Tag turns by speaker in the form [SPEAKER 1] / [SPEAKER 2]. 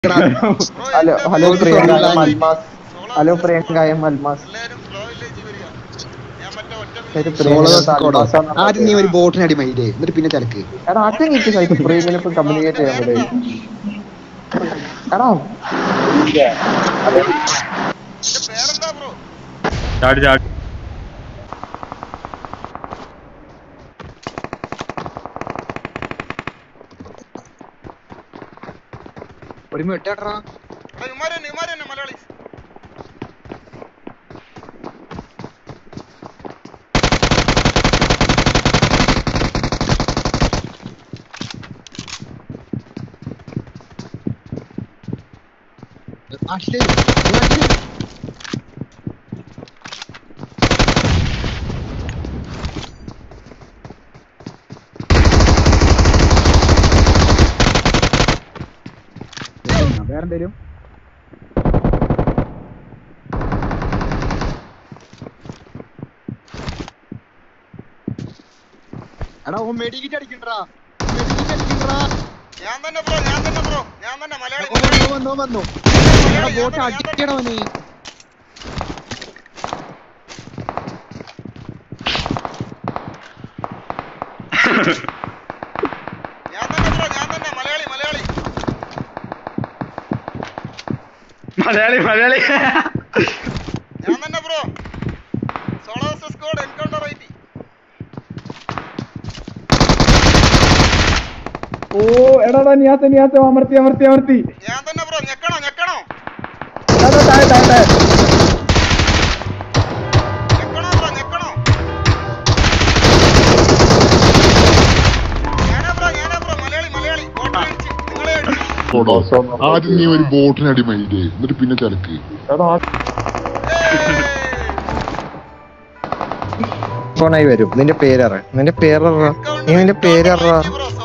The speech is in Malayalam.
[SPEAKER 1] Hello hello Priyanka I'm Almas hello Priyanka I'm Almas ഒരു പ്രിയങ്ക അൽമാസ് ആണ്
[SPEAKER 2] ആദ്യം നീ ഒരു ബോട്ടിന് അടിമയില്ലേ എന്നിട്ട് പിന്നെ തിരക്ക്
[SPEAKER 1] എടാ ആദ്യം എനിക്ക് സൈറ്റ് പ്രിയങ്ങനെ ഇപ്പൊ കമ്മ്യൂണിക്കേറ്റ് ചെയ്യാൻ പറ്റേ എടാ
[SPEAKER 3] ചാടി ചാടി
[SPEAKER 2] ഒരു മിനിറ്റാട്ടാ
[SPEAKER 4] മലയാളി
[SPEAKER 2] നാട്ടില് നാട്ടില് വേറെന്തേലും എടാ ഓ മെഡിക്കിറ്റ് അടിക്കണ്ടാ മെഡിക്കിറ്റ് അടിക്കണ്ടാ
[SPEAKER 4] ഞാൻ തന്നെ ബ്രോ ഞാൻ തന്നെ ബ്രോ ഞാൻ തന്നെ മലയാളി
[SPEAKER 2] ഓ വന്നു വന്നു വന്നു എടാ ബോട്ട് അടിക്കണവനെ
[SPEAKER 4] ഞാൻ തന്നെ ബ്രോ ഞാൻ തന്നെ മലയാളി മലയാളി
[SPEAKER 3] മലയാളി മലയാളി
[SPEAKER 4] ഞാൻ തന്നെ ബ്രോ സോളോ സ്കോഡ് എൻകൗണ്ടർ ഐറ്റി
[SPEAKER 5] ഓ എടാ നിയാത്ത നിയാത്ത അമർത്തി അമർത്തി അമർത്തി
[SPEAKER 4] ഞാൻ തന്നെ ബ്രോ ഞെക്കണോ ഞെക്കണോ
[SPEAKER 5] എടാ, താഴെ താഴെ താഴെ
[SPEAKER 4] ഞെക്കണോ ബ്രോ ഞെക്കണോ ഞാനാ ബ്രോ ഞാനാ ബ്രോ മലയാളി മലയാളി ബോട്ടിൽ അടിച്ച് നിങ്ങളെ അടിച്ചു
[SPEAKER 6] ആദ്യം നീ ഒരു ബോട്ടിന് അടിമയില്ലേ എന്നിട്ട് പിന്നെ തിരക്ക്
[SPEAKER 4] ഏയ്!
[SPEAKER 1] ഫോണായി വരും നിന്റെ പേരറ നിന്റെ പേരറ നീ നിന്റെ പേരറ
[SPEAKER 4] ബ്രോ